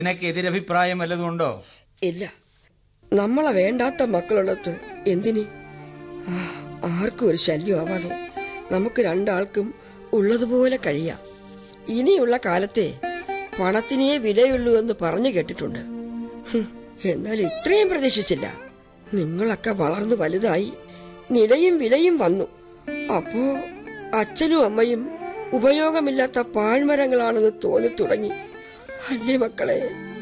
നിനക്ക് എതിരഭിപ്രായം വല്ലതും ഉണ്ടോ ഇല്ല നമ്മളെ വേണ്ടാത്ത മക്കളുള്ളത് എന്തിന് ആ, ആർക്കും ഒരു ശല്യം ആവാതെ നമുക്ക് രണ്ടാൾക്കും ഉള്ളതുപോലെ കഴിയാം ഇനിയുള്ള കാലത്തെ പണത്തിനേ വിലയുള്ളൂ എന്ന് പറഞ്ഞു കേട്ടിട്ടുണ്ട് ഹും, എന്നാൽ ഇത്രയും പ്രതീക്ഷിച്ചില്ല നിങ്ങളൊക്കെ വളർന്നു വലുതായി നിലയും വിലയും വന്നു അപ്പോ അച്ഛനും അമ്മയും ഉപയോഗമില്ലാത്ത പാഴ്മരങ്ങളാണെന്ന് തോന്നി തുടങ്ങി അല്ലേ മക്കളെ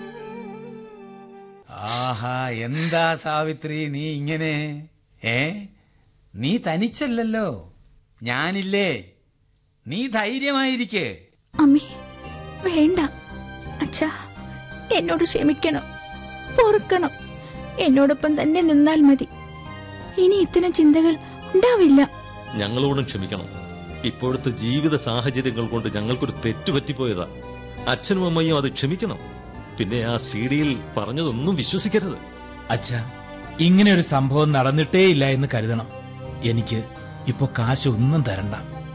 ആഹാ എന്താ സാവിത്രി നീ ഇങ്ങനെ ഏ നീ തനിച്ചല്ലല്ലോ ഞാനില്ലേ നീ ധൈര്യമായിരിക്കേ അമ്മേ വേണ്ട അച്ഛാ എന്നോട് ക്ഷമിക്കണം പൊറുക്കണം എന്നോടൊപ്പം തന്നെ നിന്നാൽ മതി ഇനി ഇത്തരം ചിന്തകൾ ഉണ്ടാവില്ല ഞങ്ങളോടും ക്ഷമിക്കണം ഇപ്പോഴത്തെ ജീവിത സാഹചര്യങ്ങൾ കൊണ്ട് ഞങ്ങൾക്കൊരു തെറ്റ് പറ്റിപ്പോയതാ അച്ഛനും അമ്മയും അത് ക്ഷമിക്കണം പിന്നെ ആ സീഡിയിൽ പറഞ്ഞതൊന്നും വിശ്വസിക്കരുത് അച്ഛ ഇങ്ങനെ ഒരു സംഭവം നടന്നിട്ടേ ഇല്ല എന്ന് കരുതണം എനിക്ക് ഇപ്പൊ കാശ് ഒന്നും തരണ്ട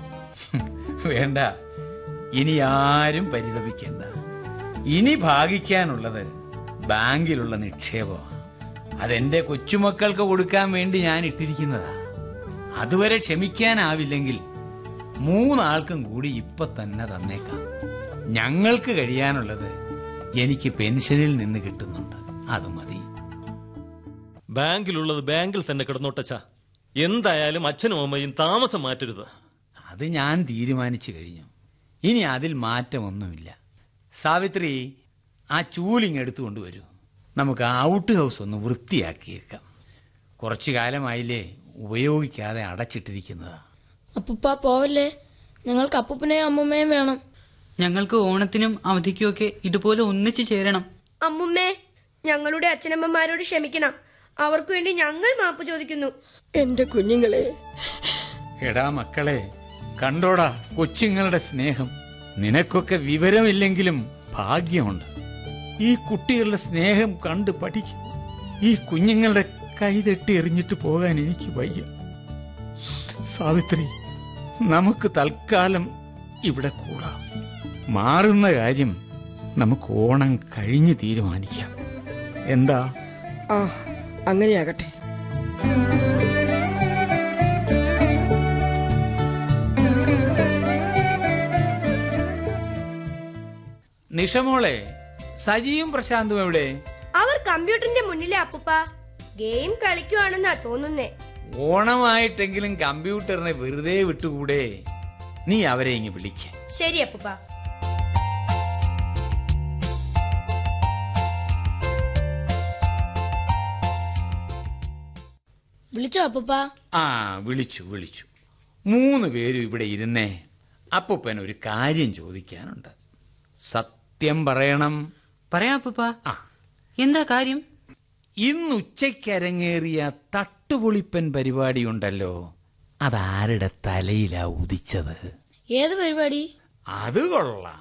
വേണ്ട ഇനി ആരും പരിതപിക്കേണ്ട ഇനി ഭാഗിക്കാനുള്ളത് ബാങ്കിലുള്ള നിക്ഷേപമാണ് അതെന്റെ കൊച്ചുമക്കൾക്ക് കൊടുക്കാൻ വേണ്ടി ഞാൻ ഇട്ടിരിക്കുന്നതാ അതുവരെ ക്ഷമിക്കാനാവില്ലെങ്കിൽ മൂന്നാൾക്കും കൂടി ഇപ്പൊ തന്നെ തന്നേക്കാം ഞങ്ങൾക്ക് കഴിയാനുള്ളത് എനിക്ക് പെൻഷനിൽ നിന്ന് കിട്ടുന്നുണ്ട് അത് മതി ബാങ്കിലുള്ളത് ബാങ്കിൽ തന്നെ കിടന്നോട്ടച്ചാ എന്തായാലും അച്ഛനും അമ്മയും താമസം മാറ്റരുത് അത് ഞാൻ തീരുമാനിച്ചു കഴിഞ്ഞു ഇനി അതിൽ മാറ്റമൊന്നുമില്ല സാവിത്രി ആ ചൂലിങ് എടുത്തുകൊണ്ട് വരൂ നമുക്ക് ഔട്ട് ഹൗസ് ഒന്ന് വൃത്തിയാക്കിയേക്കാം കുറച്ചു കാലമായില്ലേ ഉപയോഗിക്കാതെ അടച്ചിട്ടിരിക്കുന്നതാ അപ്പുപ്പ പോവല്ലേ ഞങ്ങൾക്ക് അപ്പൂപ്പനെയും അമ്മൂമ്മയും വേണം ഞങ്ങൾക്ക് ഓണത്തിനും അവധിക്കുമൊക്കെ ഇതുപോലെ ഒന്നിച്ചു ചേരണം അമ്മുമ്മേ ഞങ്ങളുടെ അച്ഛനമ്മമാരോട് ക്ഷമിക്കണം അവർക്ക് വേണ്ടി ഞങ്ങൾ മാപ്പ് ചോദിക്കുന്നു എന്റെ കുഞ്ഞുങ്ങളെ എടാ മക്കളെ കണ്ടോടാ കൊച്ചുങ്ങളുടെ സ്നേഹം നിനക്കൊക്കെ വിവരമില്ലെങ്കിലും ഭാഗ്യമുണ്ട് ഈ കുട്ടികളുടെ സ്നേഹം കണ്ട് പഠിക്കും ഈ കുഞ്ഞുങ്ങളുടെ കൈതട്ടി എറിഞ്ഞിട്ട് പോകാൻ എനിക്ക് വയ്യ സാവിത്രി നമുക്ക് തൽക്കാലം ഇവിടെ കൂടാം മാറുന്ന കാര്യം നമുക്ക് ഓണം കഴിഞ്ഞ് തീരുമാനിക്കാം എന്താ ആ അങ്ങനെയാകട്ടെ നിഷമോളെ സജിയും പ്രശാന്തും എവിടെ അവർ കമ്പ്യൂട്ടറിന്റെ മുന്നിലെ അപ്പുപ്പ ഗെയിം കളിക്കുവാണെന്നാ തോന്നുന്നേ ഓണമായിട്ടെങ്കിലും കമ്പ്യൂട്ടറിനെ വെറുതെ വിട്ടുകൂടെ നീ അവരെ ഇങ്ങ് വിളിക്ക ശരി അപ്പുപ്പ വിളിച്ചോ അപ്പുപ്പ ആ വിളിച്ചു വിളിച്ചു മൂന്ന് പേരും ഇവിടെ ഇരുന്നേ അപ്പൂപ്പൻ ഒരു കാര്യം ചോദിക്കാനുണ്ട് സത്യം പറയണം പറയാ അപ്പൂപ്പ ആ എന്താ കാര്യം ഇന്ന് ഉച്ചയ്ക്ക് അരങ്ങേറിയ തട്ടുപൊളിപ്പൻ പരിപാടിയുണ്ടല്ലോ അതാരുടെ തലയിലാ ഉദിച്ചത് ഏത് പരിപാടി അത് കൊള്ളാം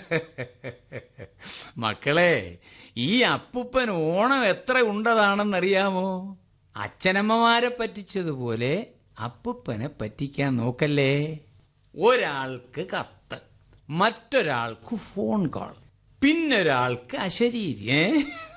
മക്കളെ ഈ അപ്പുപ്പൻ ഓണം എത്ര ഉണ്ടതാണെന്നറിയാമോ അച്ഛനമ്മമാരെ പറ്റിച്ചതുപോലെ അപ്പുപ്പനെ പറ്റിക്കാൻ നോക്കല്ലേ ഒരാൾക്ക് കത്ത് മറ്റൊരാൾക്ക് ഫോൺ കോൾ പിന്നൊരാൾക്ക് അശരീരി ഏ?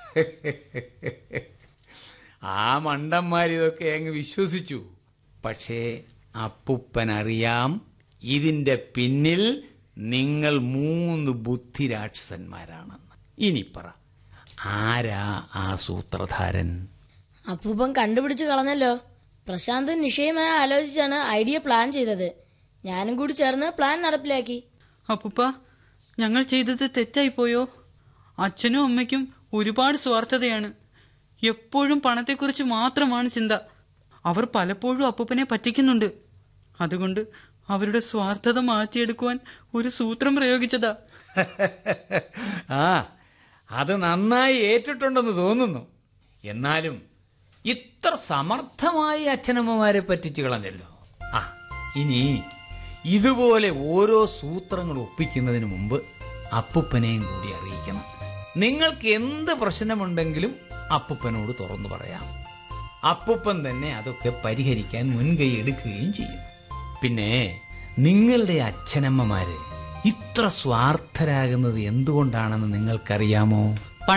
ആ മണ്ടന്മാരിതൊക്കെ അങ്ങ് വിശ്വസിച്ചു പക്ഷേ അപ്പുപ്പൻ അറിയാം ഇതിന്റെ പിന്നിൽ നിങ്ങൾ മൂന്ന് ബുദ്ധിരാക്ഷസന്മാരാണെന്ന് ഇനി പറ ആരാ ആ സൂത്രധാരൻ അപ്പൂപ്പൻ കണ്ടുപിടിച്ച് കളഞ്ഞല്ലോ പ്രശാന്ത് നിഷയുമായി ആലോചിച്ചാണ് ഐഡിയ പ്ലാൻ ചെയ്തത് ഞാനും കൂടി ചേർന്ന് പ്ലാൻ നടപ്പിലാക്കി അപ്പൂപ്പ ഞങ്ങൾ ചെയ്തത് തെറ്റായി പോയോ അച്ഛനും അമ്മയ്ക്കും ഒരുപാട് സ്വാർത്ഥതയാണ് എപ്പോഴും പണത്തെക്കുറിച്ച് മാത്രമാണ് ചിന്ത അവർ പലപ്പോഴും അപ്പൂപ്പനെ പറ്റിക്കുന്നുണ്ട് അതുകൊണ്ട് അവരുടെ സ്വാർത്ഥത മാറ്റിയെടുക്കുവാൻ ഒരു സൂത്രം പ്രയോഗിച്ചതാ ആ അത് നന്നായി ഏറ്റിട്ടുണ്ടെന്ന് തോന്നുന്നു എന്നാലും ഇത്ര സമർത്ഥമായി അച്ഛനമ്മമാരെ പറ്റിച്ചു കളഞ്ഞല്ലോ ആ ഇനി ഇതുപോലെ ഓരോ സൂത്രങ്ങൾ ഒപ്പിക്കുന്നതിന് മുമ്പ് അപ്പുപ്പനെയും കൂടി അറിയിക്കണം നിങ്ങൾക്ക് എന്ത് പ്രശ്നമുണ്ടെങ്കിലും അപ്പുപ്പനോട് തുറന്നു പറയാം അപ്പുപ്പൻ തന്നെ അതൊക്കെ പരിഹരിക്കാൻ മുൻകൈ എടുക്കുകയും ചെയ്യും പിന്നെ നിങ്ങളുടെ അച്ഛനമ്മമാര് ഇത്ര സ്വാർത്ഥരാകുന്നത് എന്തുകൊണ്ടാണെന്ന് നിങ്ങൾക്കറിയാമോ